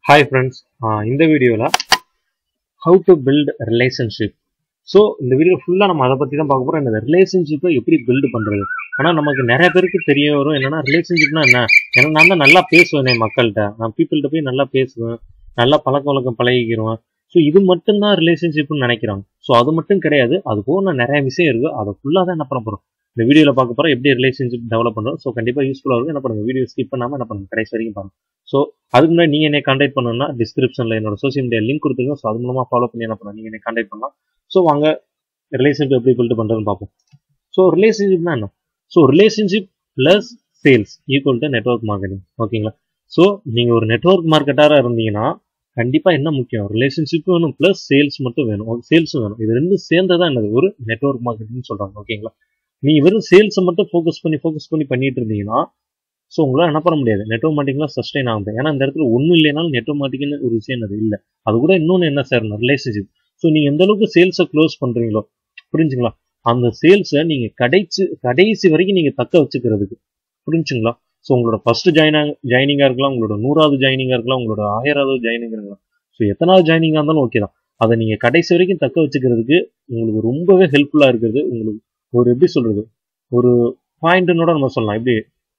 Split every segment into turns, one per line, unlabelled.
hi friends இந்த வீடியோவில் how to build relationship so இந்த வீடியோ ஃபுல்லாக நம்ம அதை பற்றி தான் பார்க்க போகிறோம் இந்த ரிலேஷன்ஷிப்பை எப்படி பில்டு பண்ணுறது ஆனால் நமக்கு நிறைய பேருக்கு தெரிய வரும் என்னன்னா ரிலேஷன்ஷிப்னா என்ன ஏன்னா நான் தான் நல்லா பேசுவேனே மக்கள்கிட்ட நான் பீப்புள்கிட்ட போய் நல்லா பேசுவேன் நல்லா பழக்க வழக்கம் பழகிக்கிறேன் ஸோ இது மட்டும்தான் ரிலேஷன்ஷிப்னு நினைக்கிறாங்க ஸோ அது மட்டும் கிடையாது அது போக நான் நிறைய விஷயம் இருக்குது அதை ஃபுல்லாக தான் என்ன பண்ண போகிறோம் இந்த வீடியோவில் பார்க்க போகிறோம் எப்படி ரிலேஷன்ஷிப் டெவலப் பண்ணுறோம் ஸோ கண்டிப்பாக யூஸ்ஃபுல்லாக இருக்கும் என்ன பண்ணுங்க வீடியோ ஸ்கிப் பண்ணாமல் என்ன பண்ணுங்க கடைசி வரைக்கும் பாருங்க ஸோ அதுக்கு முன்னாடி நீங்கள் என்னை கான்டாக்ட் பண்ணணும்னா டிஸ்கிரிப்ஷனில் என்னோட சோஷியல் மீடியா லிங்க் கொடுத்துருக்கோம் ஸோ அது மூலமாக ஃபாலோ பண்ணி என்ன பண்ணலாம் நீங்கள் என்னை கான்டாக்ட் பண்ணலாம் ஸோ வாங்க ரிலேஷன்ஷிப் எப்படி பில்ட் பண்ணுறதுன்னு பார்ப்போம் ஸோ ரிலேஷன்ஷிப்னா என்ன so relationship plus sales equal to network marketing ஓகேங்களா ஸோ நீங்கள் ஒரு நெட்ஒர்க் மார்க்கெட்டாராக இருந்தீங்கன்னா கண்டிப்பாக என்ன முக்கியம் ரிலேஷன்ஷிப் வேணும் ப்ளஸ் சேல்ஸ் மட்டும் வேணும் சேல்ஸும் வேணும் இது ரெண்டும் சேர்ந்ததான் என்னது ஒரு நெட்ஒர்க் மார்க்கெட்டிங் சொல்கிறாங்க ஓகேங்களா நீங்கள் வெறும் சேல்ஸை மட்டும் ஃபோக்கஸ் பண்ணி ஃபோக்கஸ் பண்ணி பண்ணிட்டு இருந்தீங்கன்னா ஸோ உங்களால் என்ன பண்ண முடியாது நெட்ஒர்க் மார்க்கெட்டிங்லாம் சஸ்டைன் ஆகுது ஏன்னா இந்த இடத்துல ஒன்றும் இல்லைனாலும் நெட்ஒர்க் மார்க்கெட்டிங்னு ஒரு விஷயம் அது இல்லை அது கூட இன்னொன்று என்ன சார் ரிலேஷன்ஷிப் ஸோ நீங்கள் எந்த அளவுக்கு சேல்ஸை க்ளோஸ் பண்ணுறீங்களோ புரிஞ்சுங்களா அந்த சேல்ஸை நீங்கள் கடைசி கடைசி வரைக்கும் நீங்கள் தக்க வச்சுக்கிறதுக்கு புரிஞ்சுங்களா ஸோ உங்களோட ஃபர்ஸ்ட் ஜாயின் ஜாயினிங்காக இருக்கலாம் உங்களோட நூறாவது ஜாயினிங்காக இருக்கலாம் உங்களோட ஆயிராவது ஜாயினிங் இருக்கலாம் ஸோ எத்தனாவது ஜாயினிங்காக இருந்தாலும் ஓகே தான் அதை நீங்கள் கடைசி வரைக்கும் தக்க வச்சுக்கிறதுக்கு உங்களுக்கு ரொம்பவே ஹெல்ப்ஃபுல்லாக இருக்கிறது உங்களுக்கு ஒரு எப்படி சொல்றது ஒரு பாயிண்ட்னோட நம்ம சொல்லலாம் எப்படி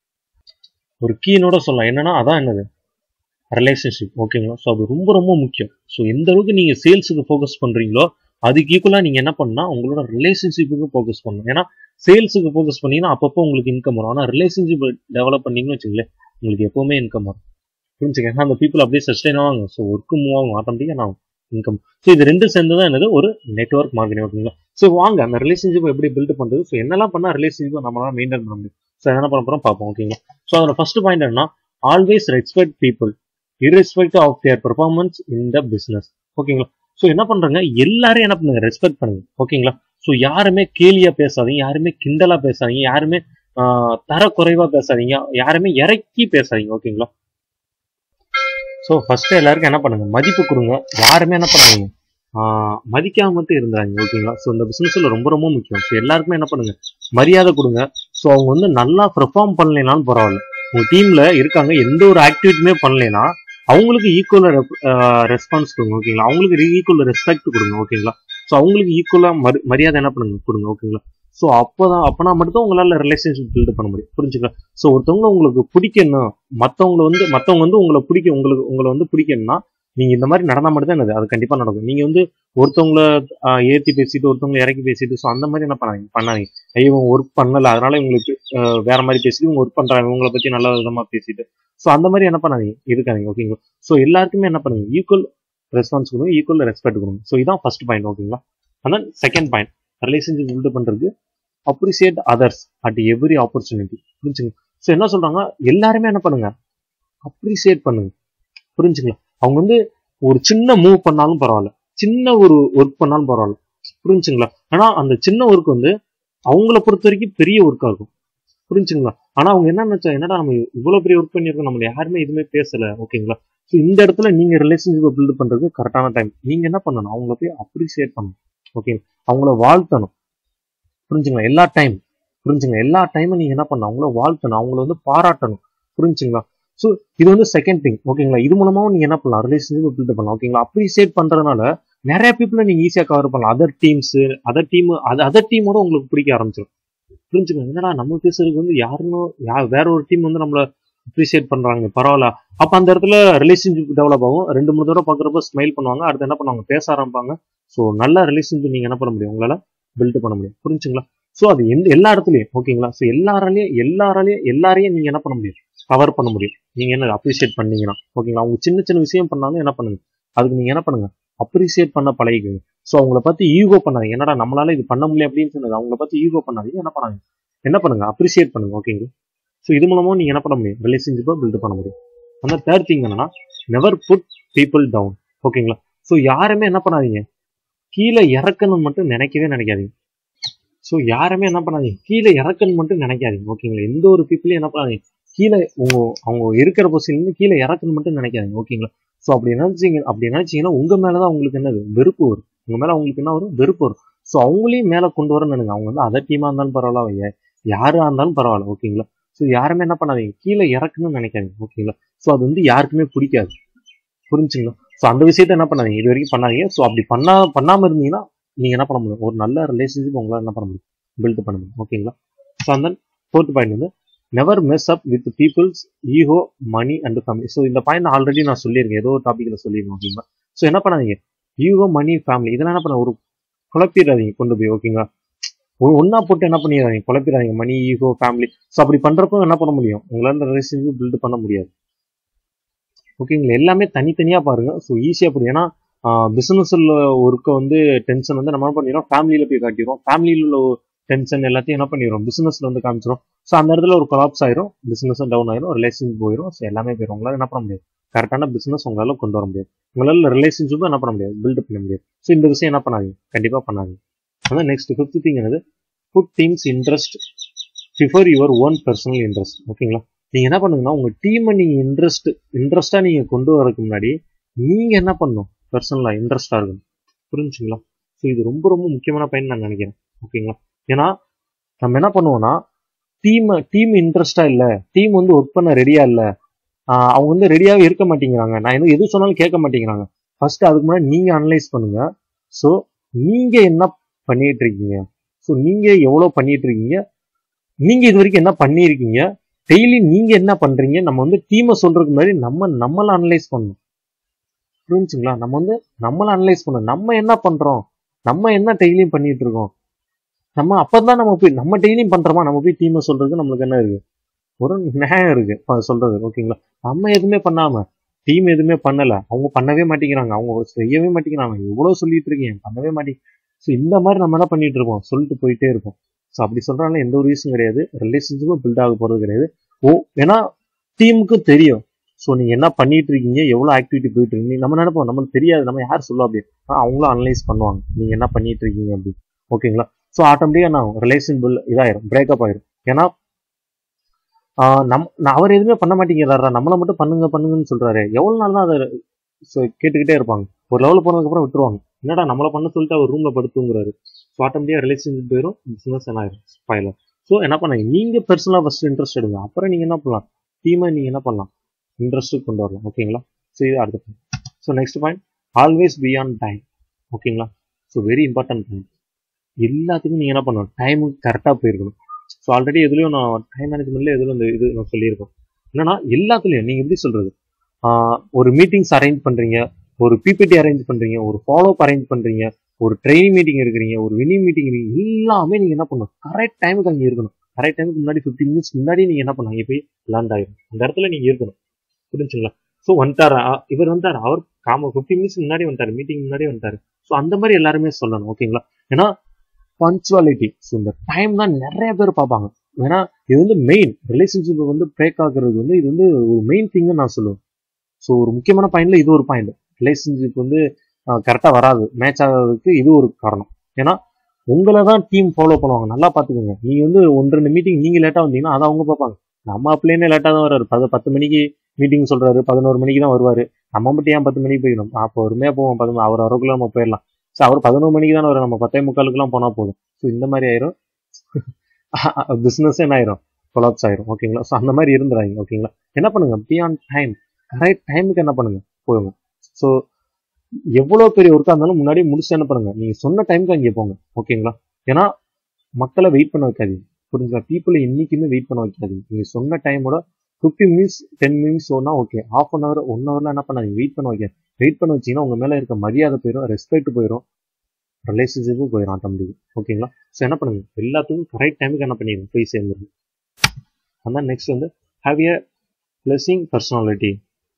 ஒரு கீனோட சொல்லலாம் என்னன்னா அதான் என்னது ரிலேஷன்ஷிப் ஓகேங்களா ஸோ அது ரொம்ப ரொம்ப முக்கியம் ஸோ எந்த அளவுக்கு நீங்கள் சேல்ஸுக்கு ஃபோக்கஸ் பண்ணுறீங்களோ அதுக்கு ஈக்குவலாக நீங்கள் என்ன பண்ணால் உங்களோட ரிலேஷன்ஷிப்புக்கு ஃபோக்கஸ் பண்ணணும் ஏன்னா சேல்ஸுக்கு ஃபோக்கஸ் பண்ணீங்கன்னா அப்பப்போ உங்களுக்கு இன்கம் வரும் ஆனால் ரிலேஷன்ஷிப் டெவலப் பண்ணீங்கன்னு வச்சுங்களேன் உங்களுக்கு எப்போவுமே இன்கம் வரும் புரிஞ்சுங்க ஏன்னா அந்த பீப்புள் அப்படியே சஸ்டைன் ஆவாங்க ஸோ ஒர்க்கு மூவ் ஆகும் ஆட்டோமேட்டிக்காக நான் இன்கம் ஸோ இது ரெண்டு சேர்ந்து தான் என்னது ஒரு நெட்ஒர்க் மார்க்கெட்டிங் ஓகேங்களா ஸோ வாங்க அந்த ரிலேஷன்ஷிப் எப்படி பில்ட் பண்ணுறது ஸோ என்னெல்லாம் பண்ணால் ரிலேஷன்ஷிப்பை நம்மளால மெயின்டைன் பண்ண முடியும் ஸோ என்ன பண்ண போகிறோம் பார்ப்போம் ஓகேங்களா ஸோ அதோட ஃபர்ஸ்ட் பாயிண்ட் என்னன்னா always respect people irrespective of their performance in the business ஓகேங்களா ஸோ என்ன பண்றாங்க எல்லாரும் என்ன பண்ணுங்க ரெஸ்பெக்ட் பண்ணுங்க ஓகேங்களா ஸோ யாருமே கேலியா பேசாதீங்க யாருமே கிண்டலா பேசாதீங்க யாருமே தர குறைவா பேசாதீங்க யாருமே இறக்கி பேசாதீங்க ஓகேங்களா ஸோ ஃபர்ஸ்ட் எல்லாருக்கும் என்ன பண்ணுங்க மதிப்பு கொடுங்க யாருமே என்ன பண்ணுங்க மதிக்காம மட்டும் இருந்தாங்க ஓகேங்களா ஸோ இந்த பிசினஸ்ல ரொம்ப ரொம்ப முக்கியம் ஸோ எல்லாருக்குமே என்ன பண்ணுங்க மரியாதை கொடுங்க ஸோ அவங்க வந்து நல்லா பெர்ஃபார்ம் பண்ணலைனாலும் பரவாயில்ல உங்க டீம்ல இருக்காங்க எந்த ஒரு ஆக்டிவிட்டியுமே பண்ணலைன்னா அவங்களுக்கு ஈக்குவல் ரெஸ்பான்ஸ் கொடுங்க ஓகேங்களா அவங்களுக்கு ஈக்குவல் ரெஸ்பெக்ட் கொடுங்க ஓகேங்களா ஸோ அவங்களுக்கு ஈக்குவலா மரியாதை என்ன பண்ணுங்க கொடுங்க ஓகேங்களா ஸோ அப்போதான் அப்பனா மட்டும் உங்களால ரிலேஷன்ஷிப் பில்ட் பண்ண முடியும் புரிஞ்சுக்கலாம் ஸோ ஒருத்தவங்க உங்களுக்கு பிடிக்கணும் மற்றவங்களை வந்து மற்றவங்க வந்து உங்களை பிடிக்க உங்களுக்கு உங்களை வந்து பிடிக்கணும்னா நீங்க இந்த மாதிரி நடந்தா மட்டும் தான் என்னது அது கண்டிப்பா நடக்கும் நீங்க வந்து ஒருத்தவங்கள ஏத்தி பேசிட்டு ஒருத்தவங்களை இறக்கி பேசிட்டு ஸோ அந்த மாதிரி என்ன பண்ணாதீங்க பண்ணாதீங்க ஐயோ ஒர்க் பண்ணல அதனால இவங்களுக்கு வேற மாதிரி பேசிட்டு இவங்க ஒர்க் பண்றாங்க இவங்களை பத்தி நல்ல விதமா பேசிட்டு ஸோ அந்த மாதிரி என்ன பண்ணாதீங்க இருக்காதீங்க ஓகேங்களா ஸோ எல்லாருக்குமே என்ன பண்ணுங்க ஈக்குவல் ரெஸ்பான்ஸ் கொடுங்க ஈக்குவல் ரெஸ்பெக்ட் கொடுங்க ஸோ இதான் ஃபர்ஸ்ட் பாயிண்ட் ஓகேங்களா அதான் செகண்ட் பாயிண்ட் ரிலேஷன்ஷிப் பில்ட் பண்றதுக்கு appreciate others at every opportunity புரிஞ்சுங்க ஸோ என்ன சொல்றாங்க எல்லாருமே என்ன பண்ணுங்க அப்ரிசியேட் பண்ணுங்க புரிஞ்சுங்களா அவங்க வந்து ஒரு சின்ன மூவ் பண்ணாலும் பரவாயில்ல சின்ன ஒரு ஒர்க் பண்ணாலும் பரவாயில்ல புரிஞ்சுங்களா ஆனா அந்த சின்ன ஒர்க் வந்து அவங்கள பொறுத்த வரைக்கும் பெரிய ஒர்க்கா இருக்கும் புரிஞ்சுங்களா ஆனா அவங்க என்ன நினைச்சா என்னடா நம்ம இவ்வளவு பெரிய ஒர்க் பண்ணியிருக்கோம் நம்மள யாருமே எதுவுமே பேசல ஓகேங்களா ஸோ இந்த இடத்துல நீங்க ரிலேஷன்ஷிப் பில்ட் பண்றது கரெக்டான டைம் நீங்க என்ன பண்ணணும் அவங்கள போய் அப்ரிசியேட் பண்ணணும் ஓகே அவங்கள வாழ்த்தணும் புரிஞ்சுங்களா எல்லா டைம் புரிஞ்சுங்க எல்லா டைமும் நீங்க என்ன பண்ணணும் அவங்கள வாழ்த்தணும் அவங்கள வந்து பாராட்டணும் புரிஞ்சுங்களா ஸோ இது வந்து செகண்ட் திங் ஓகேங்களா இது மூலமாவும் நீங்க என்ன பண்ணலாம் ரிலேஷன்ஷிப் பில்ட் பண்ணலாம் ஓகேங்களா அப்ரிசியேட் பண்றதுனால நிறைய பீப்புளை நீங்க ஈஸியா கவர் பண்ணலாம் அதர் டீம்ஸ் அதர் டீம் அது அதர் டீமோட உங்களுக்கு பிடிக்க ஆரம்பிச்சிடும் புரிஞ்சுங்க என்னடா நம்ம பேசுறதுக்கு வந்து யாருன்னு யா வேற ஒரு டீம் வந்து நம்மள அப்ரிசியேட் பண்றாங்க பரவாயில்ல அப்ப அந்த இடத்துல ரிலேஷன்ஷிப் டெவலப் ஆகும் ரெண்டு மூணு தடவை பாக்குறப்ப ஸ்மைல் பண்ணுவாங்க அடுத்து என்ன பண்ணுவாங்க பேச ஆரம்பிப்பாங்க ஸோ நல்ல ரிலேஷன்ஷிப் நீங்க என்ன பண்ண முடியும் உங்களால பில்ட் பண்ண முடியும் புரிஞ்சுங்களா ஸோ அது எந்த எல்லா இடத்துலயும் ஓகேங்களா ஸோ எல்லாராலையும் எல்லாராலையும் எல்லாரையும் நீங்க என்ன பண்ண முடியும் கவர் பண்ண முடியும் நீங்க என்ன அப்ரிசியேட் பண்ணீங்கன்னா ஓகேங்களா அவங்க சின்ன சின்ன விஷயம் பண்ணாலும் என்ன பண்ணுங்க அதுக்கு நீங்க என்ன பண்ணுங்க அப்ரிசியேட் பண்ண பழகிக்கோங்க ஸோ அவங்கள பத்தி ஈகோ பண்ணாதீங்க என்னடா நம்மளால இது பண்ண முடியல அப்படின்னு சொன்னது அவங்கள பத்தி ஈகோ பண்ணாதீங்க என்ன பண்ணாங்க என்ன பண்ணுங்க அப்ரிசியேட் பண்ணுங்க ஓகேங்களா ஸோ இது மூலமும் நீங்க என்ன பண்ண முடியும் ரிலேஷன்ஷிப்பை பில்ட் பண்ண முடியும் அந்த தேர்ட் திங் என்னன்னா நெவர் புட் பீப்புள் டவுன் ஓகேங்களா ஸோ யாருமே என்ன பண்ணாதீங்க கீழே இறக்கணும்னு மட்டும் நினைக்கவே நினைக்காதீங்க ஸோ யாருமே என்ன பண்ணாதீங்க கீழே இறக்கணும் மட்டும் நினைக்காதீங்க ஓகேங்களா எந்த ஒரு பீப்புளையும் என்ன பண்ணாதீங்க கீழே உங்க அவங்க இருக்கிற பொசிஷன்ல கீழே இறக்கணும் மட்டும் நினைக்காதீங்க ஓகேங்களா ஸோ அப்படி நினைச்சீங்க அப்படி நினைச்சீங்கன்னா உங்க மேலதான் உங்களுக்கு என்னது வெறுப்பு வரும் உங்க மேல உங்களுக்கு என்ன வரும் வெறுப்பு வரும் ஸோ அவங்களையும் மேல கொண்டு வர நினைங்க அவங்க வந்து அதர் டீமா இருந்தாலும் பரவாயில்ல யாரா இருந்தாலும் பரவாயில்ல ஓகேங்களா ஸோ யாருமே என்ன பண்ணாதீங்க கீழே இறக்கணும்னு நினைக்காதீங்க ஓகேங்களா ஸோ அது வந்து யாருக்குமே பிடிக்காது புரிஞ்சுங்களா ஸோ அந்த விஷயத்த என்ன பண்ணாதீங்க இது வரைக்கும் பண்ணாதீங்க ஸோ அப்படி பண்ணா பண்ணாமல் இருந்தீங்கன்னா நீங்கள் என்ன பண்ண முடியும் ஒரு நல்ல ரிலேஷன்ஷிப் உங்களால் என்ன பண்ண முடியும் பில்ட் பண்ண முடியும் ஓகேங்களா ஸோ அந்த ஃபோர்த் பாயிண்ட் வந்து never mess up with people's ego money and family so இந்த பாயிண்ட் ஆல்ரெடி நான் சொல்லியிருக்கேன் ஏதோ ஒரு டாப்பிக்கில் சொல்லியிருக்கேன் ஓகேங்களா ஸோ என்ன பண்ணாதீங்க ஈகோ மணி ஃபேமிலி இதெல்லாம் என்ன பண்ண ஒரு குழப்பிடாதீங்க கொண்டு போய் ஓகேங்களா ஒரு ஒன்றா போட்டு என்ன பண்ணிடாதீங்க குழப்பிடாதீங்க மணி ஈகோ ஃபேமிலி ஸோ அப்படி பண்ணுறப்போ என்ன பண்ண முடியும் உங்களால் ரிலேஷன்ஷிப் பில்ட் பண்ண முடியாது ஓகேங்களா எல்லாமே தனித்தனியாக பாருங்க ஸோ ஈஸியாக புரியும் ஏன்னா பிஸ்னஸில் ஒர்க்க வந்து டென்ஷன் வந்து நம்ம என்ன பண்ணிடுறோம் ஃபேமிலியில் போய் காட்டிடுவோம் ஃபேமிலியில் உள்ள டென்ஷன் எல்லாத்தையும் என்ன பண்ணிடுறோம் பிஸ்னஸில் வந்து காமிச்சிடும் ஸோ அந்த இடத்துல ஒரு கொலாப்ஸ் ஆயிரும் பிஸ்னஸும் டவுன் ஆயிரும் ரிலேஷன்ஷிப் போயிடும் ஸோ எல்லாமே போயிடும் உங்களால் என்ன பண்ண முடியாது கரெக்டான பிஸ்னஸ் உங்களால் கொண்டு வர முடியாது உங்களால் ரிலேஷன்ஷிப்பும் என்ன பண்ண முடியாது பில்ட் பண்ண முடியாது ஸோ இந்த விஷயம் என்ன பண்ணாதீங்க கண்டிப்பாக பண்ணாதீங்க அதான் நெக்ஸ்ட் ஃபிஃப்த் திங் என்னது put teams interest before your own personal interest ஓகேங்களா நீங்கள் என்ன பண்ணுங்கன்னா உங்கள் டீமை நீங்கள் இன்ட்ரெஸ்ட் இன்ட்ரெஸ்ட்டாக நீங்கள் கொண்டு வரதுக்கு முன்னாடி நீங்கள் என்ன பண்ணணும் பர்சனலாக இன்ட்ரெஸ்டாக இருக்கணும் புரிஞ்சுங்களா ஸோ இது ரொம்ப ரொம்ப முக்கியமான பயன் நான் நினைக்கிறேன் ஓகேங்களா ஏன்னா நம்ம என்ன பண்ணுவோம்னா டீம் டீம் இன்ட்ரெஸ்டா இல்லை டீம் வந்து ஒர்க் பண்ண ரெடியா இல்லை அவங்க வந்து ரெடியாகவே இருக்க மாட்டேங்கிறாங்க நான் எதுவும் எது சொன்னாலும் கேட்க மாட்டேங்கிறாங்க ஃபர்ஸ்ட் அதுக்கு முன்னாடி நீங்க அனலைஸ் பண்ணுங்க ஸோ நீங்க என்ன பண்ணிட்டு இருக்கீங்க ஸோ நீங்க எவ்வளோ பண்ணிட்டு இருக்கீங்க நீங்க இது வரைக்கும் என்ன பண்ணியிருக்கீங்க டெய்லி நீங்க என்ன பண்றீங்க நம்ம வந்து டீமை சொல்றதுக்கு முன்னாடி நம்ம நம்மளை அனலைஸ் பண்ணணும் புரிஞ்சுங்களா நம்ம வந்து நம்மளை அனலைஸ் பண்ணணும் நம்ம என்ன பண்றோம் நம்ம என்ன டெய்லியும் பண்ணிட்டு இருக்கோம் நம்ம அப்பதான் நம்ம போய் நம்ம டெய்லியும் பண்றோமா நம்ம போய் டீமை சொல்றது நம்மளுக்கு என்ன இருக்கு ஒரு நியாயம் இருக்கு இப்ப சொல்றது ஓகேங்களா நம்ம எதுவுமே பண்ணாம டீம் எதுவுமே பண்ணல அவங்க பண்ணவே மாட்டேங்கிறாங்க அவங்க செய்யவே மாட்டேங்கிறாங்க எவ்வளவு சொல்லிட்டு இருக்கீங்க பண்ணவே மாட்டேங்க ஸோ இந்த மாதிரி நம்ம என்ன பண்ணிட்டு இருக்கோம் சொல்லிட்டு போயிட்டே இருப்போம் ஸோ அப்படி சொல்றதுனால எந்த ஒரு ரீசன் கிடையாது ரிலேஷன்ஷிப்பும் பில்ட் ஆக போறது கிடையாது ஓ ஏன்னா டீமுக்கும் தெரியும் ஸோ நீங்க என்ன பண்ணிட்டு இருக்கீங்க எவ்வளவு ஆக்டிவிட்டி போயிட்டு இருக்கீங்க நம்ம நினைப்போம் நம்மளுக்கு தெரியாது நம்ம யார் சொல்லுவா அப்படி ஆனா அவங்களும் அனலைஸ் பண்ணுவாங்க நீங்க என்ன பண்ணிட்டு இருக்கீங்க அப்படி ஓகேங்களா ஸோ ஆட்டோமேட்டிக்காக என்ன ஆகும் ரிலேஷன் பில் இதாயிரும் பிரேக்கப் ஆயிரும் ஏன்னா நம் அவர் எதுவுமே பண்ண மாட்டேங்கிறாரா நம்மளை மட்டும் பண்ணுங்க பண்ணுங்கன்னு சொல்றாரு எவ்வளவு நாள் தான் அதை கேட்டுக்கிட்டே இருப்பாங்க ஒரு லெவலில் போனதுக்கப்புறம் விட்டுருவாங்க என்னடா நம்மளை பண்ண சொல்லிட்டு அவர் ரூம்ல படுத்துங்கிறாரு ஸோ ஆட்டோமேட்டிக்காக ரிலேஷன்ஷிப் போயிடும் பிசினஸ் என்ன ஆயிரும் ஸ்பாயிலர் ஸோ என்ன பண்ணாங்க நீங்க பர்சனலாக ஃபர்ஸ்ட் இன்ட்ரெஸ்ட் எடுங்க அப்புறம் நீங்க என்ன பண்ணலாம் டீமை நீங்க என்ன பண்ணலாம் இன்ட்ரெஸ்ட் கொண்டு வரலாம் ஓகேங்களா ஸோ இது அடுத்த point so next point always beyond time ஓகேங்களா ஸோ வெரி இம்பார்ட்டன்ட் பாயிண்ட் எல்லாத்துக்கும் நீங்கள் என்ன பண்ணணும் டைமுக்கு கரெக்டாக போயிருக்கணும் ஸோ ஆல்ரெடி எதுலையும் நான் டைம் மேனேஜ்மெண்ட்ல எதுவும் இந்த இது நான் சொல்லியிருக்கோம் என்னன்னா எல்லாத்துலேயும் நீங்கள் எப்படி சொல்றது ஒரு மீட்டிங்ஸ் அரேஞ்ச் பண்ணுறீங்க ஒரு பிபிடி அரேஞ்ச் பண்ணுறீங்க ஒரு ஃபாலோ அரேஞ்ச் பண்ணுறீங்க ஒரு ட்ரைனிங் மீட்டிங் இருக்கிறீங்க ஒரு வினிங் மீட்டிங் எல்லாமே நீங்கள் என்ன பண்ணணும் கரெக்ட் டைமுக்கு அங்கே இருக்கணும் கரெக்ட் டைமுக்கு முன்னாடி ஃபிஃப்டின் மினிட்ஸ் முன்னாடி நீங்கள் என்ன பண்ணலாம் போய் லேண்ட் ஆயிரும் அந்த இடத்துல நீங்கள் இருக்கணும் புரிஞ்சுங்களா ஸோ வந்துட்டாரு இவர் வந்தார் அவர் காம ஃபிஃப்டி மினிட்ஸ் முன்னாடி வந்துட்டாரு மீட்டிங் முன்னாடி வந்துட்டாரு ஸோ அந்த மாதிரி எல்லாருமே சொல்லணும் ஓகேங்களா ஏன்னா பஞ்சுவாலிட்டி ஸோ இந்த டைம் தான் நிறைய பேர் பார்ப்பாங்க ஏன்னா இது வந்து மெயின் ரிலேஷன்ஷிப் வந்து பிரேக் ஆகுறது வந்து இது வந்து ஒரு மெயின் திங்னு நான் சொல்லுவேன் ஸோ ஒரு முக்கியமான பாயிண்ட்ல இது ஒரு பாயிண்ட் ரிலேஷன்ஷிப் வந்து கரெக்டாக வராது மேட்ச் ஆகிறதுக்கு இது ஒரு காரணம் ஏன்னா உங்களை தான் டீம் ஃபாலோ பண்ணுவாங்க நல்லா பார்த்துக்கோங்க நீங்கள் வந்து ஒன்று ரெண்டு மீட்டிங் நீங்கள் லேட்டாக வந்தீங்கன்னா அதை அவங்க பார்ப்பாங்க நம்ம அப்படியே லேட்டாக தான் வர்றாரு பத்து பத்து மணிக்கு மீட்டிங் சொல்றாரு பதினோரு மணிக்கு தான் வருவாரு நம்ம மட்டும் ஏன் பத்து மணிக்கு போயிடணும் அப்போ பொறுமையாக போவோம் பதினொன்று அவர் வரக்குள்ள நம்ம போயிடலாம் ஸோ அவர் பதினோரு மணிக்கு தானே வரும் நம்ம பத்தே முக்காலுக்குலாம் போனால் போதும் ஸோ இந்த மாதிரி ஆயிரும் பிஸ்னஸ் என்ன ஆயிரும் கொலாப்ஸ் ஆயிரும் ஓகேங்களா ஸோ அந்த மாதிரி இருந்துறாங்க ஓகேங்களா என்ன பண்ணுங்க பியாண்ட் டைம் கரெக்ட் டைமுக்கு என்ன பண்ணுங்க போடுங்க ஸோ எவ்வளோ பெரிய ஒர்க்காக இருந்தாலும் முன்னாடி முடிச்சு என்ன பண்ணுங்க நீங்கள் சொன்ன டைமுக்கு அங்கே போங்க ஓகேங்களா ஏன்னா மக்களை வெயிட் பண்ண வைக்காதீங்க புரிஞ்சுங்களா பீப்புளை இன்னைக்குமே வெயிட் பண்ண வைக்காதீங்க நீங்கள் சொன்ன டைமோட ஃபிஃப்டி மினிட்ஸ் டென் மினிட்ஸ் சொன்னா okay half an hour one ஹவர்ல என்ன பண்ணாதீங்க வெயிட் பண்ண வைக்க வெயிட் பண்ண வச்சீங்கன்னா உங்க மேல இருக்க மரியாதை போயிடும் ரெஸ்பெக்ட் போயிடும் ரிலேஷன்ஷிப்பும் போயிடும் ஆட்டோமேட்டிக் ஓகேங்களா ஸோ என்ன பண்ணுங்க எல்லாத்துக்கும் கரெக்ட் டைமுக்கு என்ன பண்ணிடுங்க போய் சேர்ந்துருங்க அதான் நெக்ஸ்ட் வந்து ஹாவ் ஏ பிளஸிங் பர்சனாலிட்டி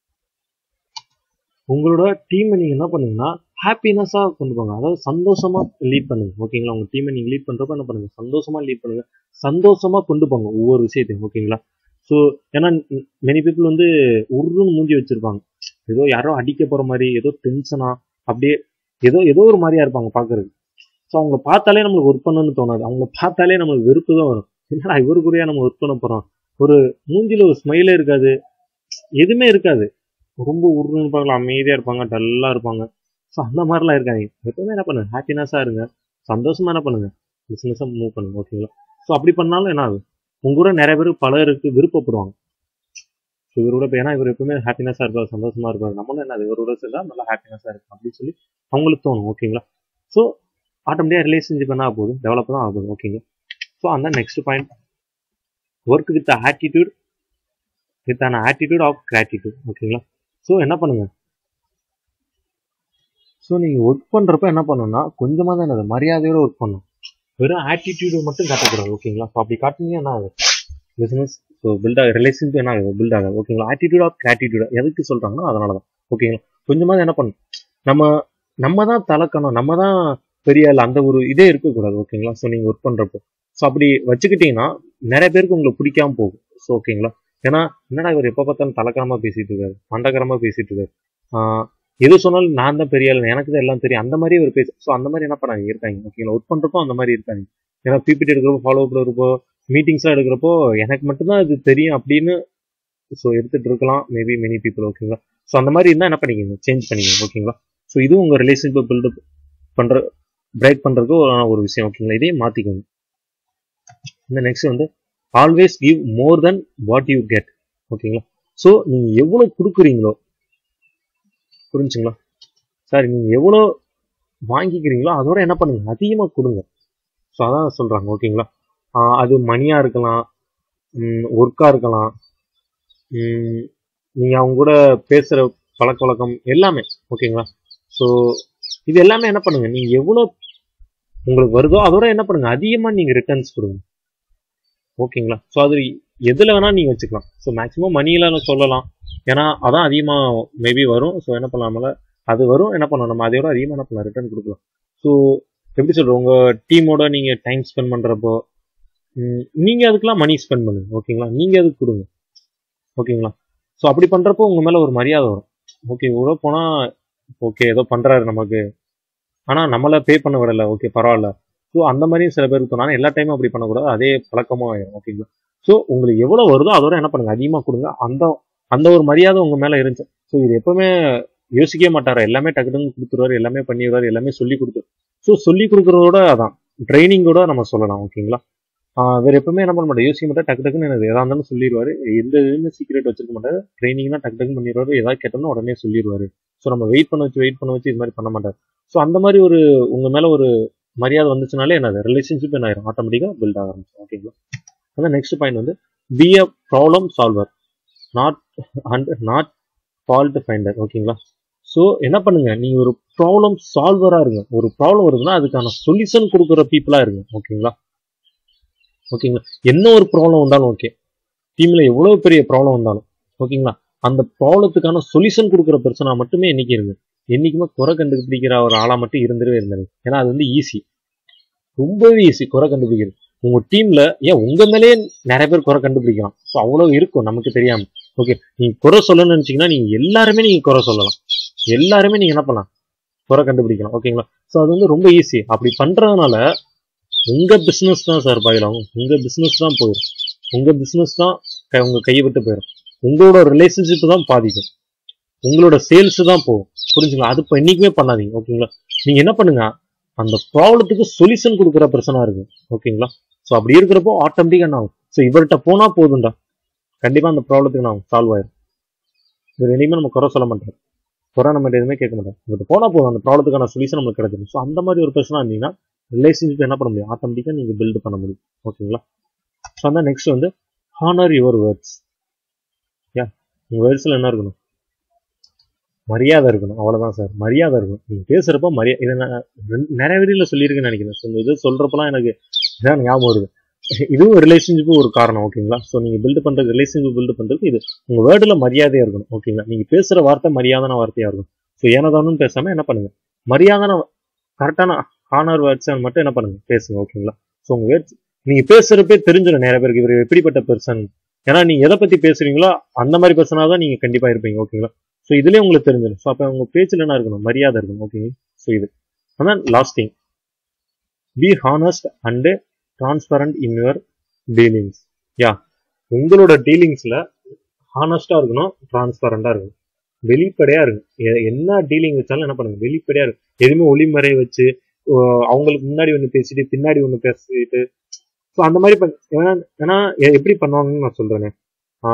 உங்களோட டீமை நீங்க என்ன பண்ணுங்கன்னா ஹாப்பினஸா கொண்டு போங்க அதாவது சந்தோஷமா லீட் பண்ணுங்க ஓகேங்களா உங்க டீமை நீங்க லீட் பண்றப்ப என்ன பண்ணுங்க சந்தோஷமா லீட் பண்ணுங்க சந்தோஷமா கொண்டு போங்க ஒவ்வொரு விஷயத்தையும் ஓகேங்களா ஸோ ஏன்னா மெனி பீப்புள் வந்து உருன்னு மூஞ்சி வச்சிருப்பாங்க ஏதோ யாரோ அடிக்க போற மாதிரி ஏதோ டென்ஷனா அப்படியே ஏதோ ஏதோ ஒரு மாதிரியா இருப்பாங்க பாக்குறது ஸோ அவங்க பார்த்தாலே நம்மளுக்கு ஒர்க் பண்ணணும்னு தோணாது அவங்க பார்த்தாலே நம்மளுக்கு வெறுப்பு தான் வரும் என்னடா இவரு கூடயா நம்ம ஒர்க் பண்ண போறோம் ஒரு மூஞ்சில ஒரு ஸ்மைலே இருக்காது எதுவுமே இருக்காது ரொம்ப உருன்னு இருப்பாங்க அமைதியா இருப்பாங்க டல்லா இருப்பாங்க ஸோ அந்த மாதிரிலாம் இருக்காங்க எப்பவுமே என்ன பண்ணுங்க ஹாப்பினஸா இருங்க சந்தோஷமா என்ன பண்ணுங்க பிசினஸா மூவ் பண்ணுங்க ஓகேங்களா ஸோ அப்படி பண்ணாலும் என்ன ஆகும் உங்க கூட நிறைய பேர் பலருக்கு விருப்பப்படுவாங்க ஸோ இவரோட இப்போ ஏன்னா இவர் எப்பவுமே ஹாப்பினஸாக இருப்பார் சந்தோஷமா இருப்பார் நம்மளும் என்ன அது இவரோட சேர்ந்தா நல்லா ஹாப்பினஸாக இருக்கும் அப்படின்னு சொல்லி அவங்களுக்கு தோணும் ஓகேங்களா ஸோ ஆட்டோமேட்டிக்காக ரிலேஷன்ஷிப் என்ன ஆக போகுது டெவலப் தான் ஆகுது ஓகேங்க ஸோ அந்த next point work with attitude with an attitude of gratitude ஓகேங்களா ஸோ என்ன பண்ணுங்க ஸோ நீங்கள் ஒர்க் பண்ணுறப்ப என்ன பண்ணணும்னா கொஞ்சமாக தான் என்னது மரியாதையோட ஒர்க் பண்ணணும் வெறும் ஆட்டிடியூடு மட்டும் காட்டக்கூடாது ஓகேங்களா ஸோ அப்படி காட்டுனீங்க என்ன ஆகுது பிஸ்னஸ் ஸோ பில்ட் ஆகுது ரிலேஷன்ஷிப் என்ன ஆகுது பில்ட் ஆகாது ஓகேங்களா ஆட்டிடியூட் ஆஃப் கிராட்டிடியூட் எதுக்கு சொல்கிறாங்கன்னா அதனால தான் ஓகேங்களா கொஞ்சமாக என்ன பண்ணணும் நம்ம நம்ம தான் தலக்கணும் நம்ம தான் பெரிய ஆள் அந்த ஒரு இதே இருக்கக்கூடாது ஓகேங்களா ஸோ நீங்கள் ஒர்க் பண்ணுறப்போ ஸோ அப்படி வச்சுக்கிட்டீங்கன்னா நிறைய பேருக்கு உங்களுக்கு பிடிக்காம போகும் ஸோ ஓகேங்களா ஏன்னா என்னடா இவர் எப்போ பார்த்தாலும் தலக்கரமாக பேசிட்டு இருக்காரு மண்டகரமாக பேசிட்டு இருக்காரு ஆஹ் எது சொன்னாலும் நான் தான் பெரிய ஆள் எனக்கு தான் எல்லாம் தெரியும் அந்த மாதிரி ஒரு பேச ஸோ அந்த மாதிரி என்ன பண்ணாங்க இருக்காங்க ஓகேங்களா ஒர்க் பண்ணுறப்போ அந்த மாதிரி இருக்காங்க ஏன்னா பிபிடி எடுக்கிறப்போ ஃபாலோ அப் எடுக்கிறப்போ மீட்டிங்ஸ்லாம் எடுக்கிறப்போ எனக்கு மட்டும்தான் இது தெரியும் அப்படின்னு ஸோ எடுத்துட்டு இருக்கலாம் மேபி மெனி பீப்புள் ஓகேங்களா ஸோ அந்த மாதிரி இருந்தால் என்ன பண்ணிக்கங்க சேஞ்ச் பண்ணிக்கங்க ஓகேங்களா ஸோ இதுவும் உங்கள் ரிலேஷன்ஷிப் பில்டப் பண்ணுற பிரேக் பண்ணுறதுக்கு ஒரு ஒரு விஷயம் ஓகேங்களா இதையும் மாற்றிக்கோங்க இந்த நெக்ஸ்ட் வந்து always give more then what you get ஓகேங்களா ஸோ நீங்கள் எவ்வளோ கொடுக்குறீங்களோ புரிஞ்சுங்களா சார் நீங்கள் எவ்வளோ வாங்கிக்கிறீங்களோ அதோட என்ன பண்ணுங்க அதிகமாக கொடுங்க ஸோ அதான் சொல்கிறாங்க ஓகேங்களா ஆஹ் அது மணியாக இருக்கலாம் ஒர்க்காக இருக்கலாம் நீங்கள் அவங்க கூட பேசுகிற பழக்க வழக்கம் எல்லாமே ஓகேங்களா ஸோ இது எல்லாமே என்ன பண்ணுங்க நீங்கள் எவ்வளோ உங்களுக்கு வருதோ அதோட என்ன பண்ணுங்க அதிகமாக நீங்கள் ரிட்டர்ன்ஸ் கொடுங்க ஓகேங்களா ஸோ அது எதில் வேணால் நீங்கள் வச்சுக்கலாம் ஸோ மேக்ஸிமம் மணியில் சொல்லலாம் ஏன்னா அதான் அதிகமாக மேபி வரும் ஸோ என்ன பண்ணலாமல அது வரும் என்ன பண்ணலாம் நம்ம அதையோட அதிகமாக என்ன பண்ணலாம் ரிட்டர்ன் கொடுக்கலாம் ஸோ எப்படி சொல்கிறோம் உங்கள் டீமோட நீங்கள் டைம் ஸ்பெண்ட் பண்ணுறப்போ நீங்கள் அதுக்கெலாம் மணி ஸ்பெண்ட் பண்ணுங்க ஓகேங்களா நீங்கள் அதுக்கு கொடுங்க ஓகேங்களா ஸோ அப்படி பண்ணுறப்போ உங்கள் மேலே ஒரு மரியாதை வரும் ஓகே இவ்வளோ போனால் ஓகே ஏதோ பண்ணுறாரு நமக்கு ஆனால் நம்மளை பே பண்ண விடலை ஓகே பரவாயில்ல ஸோ அந்த மாதிரியும் சில பேருக்கு தோணும் ஆனால் எல்லா டைமும் அப்படி பண்ணக்கூடாது அதே பழக்கமாக ஆயிடும் ஓகேங்களா ஸோ உங்களுக்கு எவ்வளோ வருதோ அதோட என்ன பண்ணுங்க அதிகமாக கொடுங்க அந்த அந்த ஒரு மரியாதை உங்கள் மேலே இருந்துச்சு ஸோ இது எப்பவுமே யோசிக்கவே மாட்டாரு எல்லாமே டக்கு டக்குன்னு கொடுத்துருவாரு எல்லாமே பண்ணிடுவாரு எல்லாமே சொல்லி கொடுத்து ஸோ சொல்லி கொடுக்குறதோட அதான் ட்ரைனிங்கோட நம்ம சொல்லலாம் ஓகேங்களா ஆஹ் வேற எப்பவுமே என்ன பண்ண மாட்டார் யோசிக்க மாட்டார் டக்கு டக்குன்னு எனக்கு எதா இருந்தாலும் சொல்லிடுவாரு எந்த இதுன்னு சீக்கிரட் வச்சிருக்க மாட்டாரு ட்ரைனிங்னா டக்கு டக்குன்னு பண்ணிடுவாரு ஏதாவது கேட்டோம்னா உடனே சொல்லிடுவாரு ஸோ நம்ம வெயிட் பண்ண வச்சு வெயிட் பண்ண வச்சு இது மாதிரி பண்ண மாட்டார் ஸோ அந்த மாதிரி ஒரு உங்க மேல ஒரு மரியாதை வந்துச்சுனாலே என்னது ரிலேஷன்ஷிப் என்ன ஆயிரும் ஆட்டோமேட்டிக்காக பில்ட் ஆக ஆரம்பிச்சு ஓகேங்களா அதான் நெக்ஸ்ட் பாயிண்ட் வந்து be a problem solver not and not fault finder ஓகேங்களா ஸோ என்ன பண்ணுங்க நீங்க ஒரு ப்ராப்ளம் சால்வரா இருங்க ஒரு ப்ராப்ளம் வருதுன்னா அதுக்கான சொல்யூஷன் கொடுக்குற பீப்புளா இருங்க ஓகேங்களா ஓகேங்களா என்ன ஒரு ப்ராப்ளம் வந்தாலும் ஓகே டீம்ல எவ்வளவு பெரிய ப்ராப்ளம் வந்தாலும் ஓகேங்களா அந்த ப்ராப்ளத்துக்கான சொல்யூஷன் கொடுக்குற பிரச்சனை மட்டுமே என்னைக்கு இருங்க என்னைக்குமே குறை கண்டுபிடிக்கிற ஒரு ஆளா மட்டும் இருந்துடவே இருந்தாரு ஏன்னா அது வந்து ஈஸி ரொம்பவே ஈஸி குறை கண்டுபிடிக்கிறது உங்க டீம்ல ஏன் உங்க மேலேயே நிறைய பேர் குறை கண்டுபிடிக்கலாம் ஸோ அவ்வளவு இருக்கும் நமக்கு தெரியாம ஓகே நீங்க குறை சொல்லணும்னு நினைச்சீங்கன்னா நீங்க எல்லாருமே நீங்க குறை சொல்லலாம் எல்லாருமே நீங்க என்ன பண்ணலாம் குறை கண்டுபிடிக்கலாம் ஓகேங்களா ஸோ அது வந்து ரொம்ப ஈஸி அப்படி பண்றதுனால உங்க பிசினஸ் தான் சார் பாயிலாகும் உங்க பிசினஸ் தான் போயிடும் உங்க பிசினஸ் தான் க- உங்க கையை விட்டு போயிடும் உங்களோட ரிலேஷன்ஷிப் தான் பாதிக்கும் உங்களோட சேல்ஸ் தான் போகும் புரிஞ்சுங்களா அது இப்போ என்னைக்குமே பண்ணாதீங்க ஓகேங்களா நீங்க என்ன பண்ணுங்க அந்த ப்ராப்ளத்துக்கு சொல்யூஷன் கொடுக்குற பிரச்சனை இருக்கு ஓகேங்களா ஸோ அப்படி இருக்கிறப்போ ஆட்டோமேட்டிக்காக என்ன ஆகும் ஸோ இவர்கிட்ட போனா போதும்டா கண்டிப்பா அந்த ப்ராப்ளத்துக்கு நான் சால்வ் ஆயிரும் இவர் இனிமேல் நம்ம குறை சொல்ல மாட்டார் குறை நம்ம எதுவுமே கேட்க மாட்டோம் இவர்கிட்ட போனா போதும் அந்த ப்ராப்ளத்துக்கான சொல்யூஷன் நமக்கு கிடைச்சிடும் ஸோ அந்த மாதிரி ஒரு பிரச்சனை இருந்தீங்கன்னா ரிலேஷன்ஷிப் என்ன பண்ண முடியும் ஆட்டோமேட்டிக்காக நீங்க பில்ட் பண்ண முடியும் ஓகேங்களா ஸோ அந்த நெக்ஸ்ட் வந்து ஹானர் யுவர் வேர்ட்ஸ் யா உங்க வேர்ட்ஸ்ல என்ன இருக்கணும் மரியாதை இருக்கணும் அவ்வளவுதான் சார் மரியாதை இருக்கணும் நீங்க பேசுறப்ப மரியாதை இதை நான் ரெண்டு- நிறைய வீடியோல சொல்லியிருக்கேன்னு நினைக்கிறேன் ஸோ இது சொல்றப்பலாம் எனக்கு இதான் ஞாபகம் வருது இதுவும் ரிலேஷன்ஷிப்பு ஒரு காரணம் ஓகேங்களா ஸோ நீங்க பில்ட் பண்றது ரிலேஷன்ஷிப் பில்ட் பண்றதுக்கு இது உங்க வேர்டுல மரியாதையா இருக்கணும் ஓகேங்களா நீங்க பேசுற வார்த்தை மரியாதையான வார்த்தையா இருக்கும் ஸோ ஏனதானும் பேசாம என்ன பண்ணுங்க மரியாதையான கரெக்டான ஹானர் வேர்ட்ஸ் மட்டும் என்ன பண்ணுங்க பேசுங்க ஓகேங்களா ஸோ உங்க வேர்ட்ஸ் நீங்க பேசுறப்பே தெரிஞ்சிடும் நிறைய பேருக்கு இவர் எப்படிப்பட்ட பெர்சன் ஏன்னா நீங்க எதை பத்தி பேசுறீங்களோ அந்த மாதிரி பர்சனாக தான் நீங்க கண்டிப்பா இருப்பீங்க ஓகேங்களா ஸோ இதுலயே உங்களுக்கு தெரிஞ்சிடும் ஸோ அப்போ உங்க பேச்சுல என்ன இருக்கணும் மரியாதை இருக்கணும் ஓகேங்க ஸோ இது அதான் last thing be honest and transparent in your dealings yeah உங்களோட டீலிங்ஸ்ல ஹானஸ்டா இருக்கணும் டிரான்ஸ்பரண்டா இருக்கணும் வெளிப்படையா இருக்கும் எ- என்ன டீலிங் வச்சாலும் என்ன பண்ணுங்க வெளிப்படையா இருக்கும் எதுவுமே ஒளிமறை வச்சு ஓ, அவங்களுக்கு முன்னாடி ஒன்று பேசிட்டு பின்னாடி ஒன்று பேசிட்டு ஸோ அந்த மாதிரி பண்ண ஏன்னா ஏன்னா எ- எப்படி பண்ணுவாங்கன்னு நான் சொல்றேனே ஆஹ்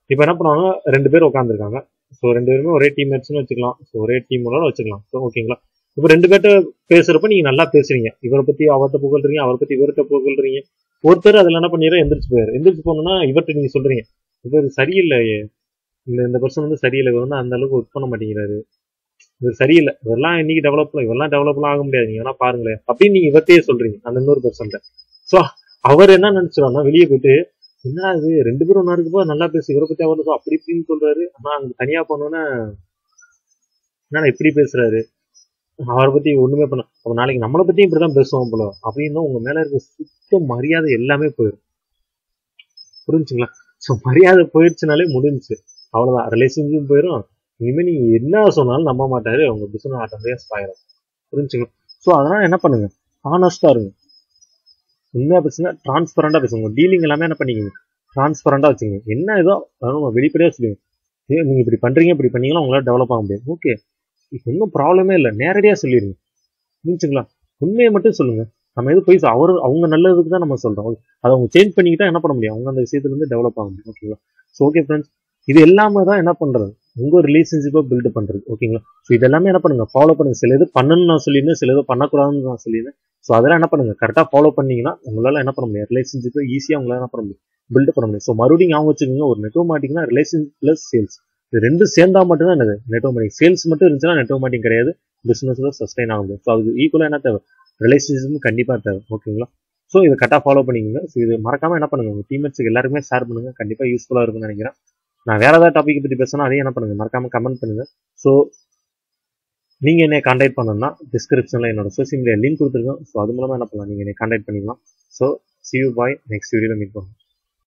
இப்போ என்ன பண்ணுவாங்க ரெண்டு பேர் உட்காந்துருக்காங்க ஸோ ரெண்டு பேருமே ஒரே டீம் மேட்ச்னு வச்சுக்கலாம் ஸோ ஒரே டீமோட வச்சுக்கலாம் ஸோ ஓகேங்களா இப்போ ரெண்டு பேர்ட்ட பேசுறப்ப நீங்க நல்லா பேசுறீங்க இவரை பத்தி அவர்கிட்ட புகழ்றீங்க அவரை பத்தி இவர்கிட்ட புகழ்றீங்க ஒருத்தர் அதுல என்ன பண்ணிடுற எந்திரிச்சு போயாரு எந்திரிச்சு போனோம்னா இவர்கிட்ட நீங்க சொல்றீங்க இவர் சரியில்லையே இந்த இந்த பர்சன் வந்து சரியில்லை இவர் வந்து அந்த அளவுக்கு ஒர்க் பண்ண மாட்டேங்கிறாரு இவர் சரியில்லை இவரெல்லாம் இன்னைக்கு டெவலப் இவரெல்லாம் டெவலப்லாம் ஆக முடியாது நீங்க வேணா பாருங்களேன் அப்படின்னு நீங்க இவர்த்தையே சொல்றீங்க அந்த இன்னொரு பர்சன்ட்ட ஸோ அவர் என்ன நினைச்சிருவாருன்னா வெளியே போயிட்டு என்ன இது ரெண்டு பேரும் ஒன்றா இருக்குப்போ நல்லா பேசு இவரை பத்தி அவர் அப்படி இப்படின்னு சொல்றாரு ஆனா அங்க தனியா போனோன்னே என்னடா இப்படி பேசுறாரு அவரை பத்தி ஒண்ணுமே பண்ண அப்ப நாளைக்கு நம்மளை பத்தியும் இப்படிதான் பேசுவோம் போல அப்படின்னு உங்க மேல இருக்க சுத்த மரியாதை எல்லாமே போயிடும் புரிஞ்சுங்களா ஸோ மரியாதை போயிடுச்சுனாலே முடிஞ்சுச்சு அவ்வளவுதான் ரிலேஷன்ஷிப் போயிடும் இனிமே நீங்க என்ன சொன்னாலும் நம்ப மாட்டாரு உங்க பிசினஸ் ஆட்டோமேட்டிக் ஆயிரும் புரிஞ்சுங்களா ஸோ அதனால என்ன பண்ணுங்க ஆனஸ்டா இருங்க உண்மையா பேசுங்க டிரான்ஸ்பரண்டா பேசுங்க டீலிங் எல்லாமே என்ன பண்ணிக்கங்க டிரான்ஸ்பரண்டா வச்சுங்க என்ன ஏதோ அதாவது வெளிப்படையா சொல்லுங்க ஏன் நீங்க இப்படி பண்றீங்க இப்படி பண்ணீங்களா உங்களால டெவலப் ஆக முடியாது ஓகே இப்போ ஒன்றும் ப்ராப்ளமே இல்லை நேரடியா சொல்லிடுங்க புரிஞ்சுங்களா உண்மையை மட்டும் சொல்லுங்க நம்ம எது போய் அவர் அவங்க நல்லதுக்கு தான் நம்ம சொல்றோம் அதை அவங்க சேஞ்ச் பண்ணிக்கிட்டா என்ன பண்ண முடியும் அவங்க அந்த விஷயத்துல இருந்து டெவலப் ஆக முடியும் ஓகேங்களா ஸோ ஓகே ஃப்ரெண்ட்ஸ் இது எல்லாமே தான் என்ன பண்றது உங்க ரிலேஷன்ஷிப்பை பில்ட் பண்றது ஓகேங்களா ஸோ இது எல்லாமே என்ன பண்ணுங்க ஃபாலோ பண்ணுங்க சில இது பண்ணணும்னு நான் சொல்லியிருந்தேன் சில இது பண்ணக்கூடாதுன்னு நான் சொல்லியிருந்தேன் ஸோ அதெல்லாம் என்ன பண்ணுங்க கரெக்டாக ஃபாலோ பண்ணீங்கன்னா உங்களால என்ன பண்ண முடியும் ரிலேஷன்ஷிப்பை ஈஸியாக உங்களால என்ன பண்ண முடியும் பில்ட் பண்ண முடியும் ஸோ மறுபடியும் ஞாபகம் வச்சுக்கோங்க ஒரு நெட்வொர்க் மாட்டிங்கன்னா ரிலேஷன் பிளஸ் சேல்ஸ் இது ரெண்டும் சேர்ந்தா மட்டும்தான் என்னது நெட்வொர்க் மார்க்கெட்டிங் சேல்ஸ் மட்டும் இருந்துச்சுன்னா நெட்வொர்க் மார்க்கெட்டிங் கிடையாது பிசினஸ்ல சஸ்டைன் ஆக முடியும் ஸோ அது ஈக்குவலாக என்ன தேவை ரிலேஷன்ஷிப்பும் கண்டிப்பாக தேவை ஓகேங்களா ஸோ இதை கரெக்டாக ஃபாலோ பண்ணிக்கோங்க ஸோ இது மறக்காம என்ன பண்ணுங்க உங்க டீம்மேட்ஸ்க்கு எல்லாருமே ஷேர் பண்ணுங்க கண்டிப்பாக யூஸ்ஃபுல்லாக இருக்கும்னு நினைக்கிறேன் நான் வேற ஏதாவது டாபிக் பத்தி பேசினா அதையும் என்ன பண்ணுங்க மறக்காம கமெண்ட் பண்ணுங்க ஸோ நீங்க என்னை கான்டாக்ட் பண்ணணும்னா டிஸ்கிரிப்ஷன்ல என்னோட சோசியல் மீடியா லிங்க் கொடுத்துருக்கோம் ஸோ அது மூலமா என்ன பண்ணலாம் நீங்க என்னை கான்டாக்ட் பண்ணிக்கலாம் so see you bye next வீடியோல மீட் பண்ணுவோம்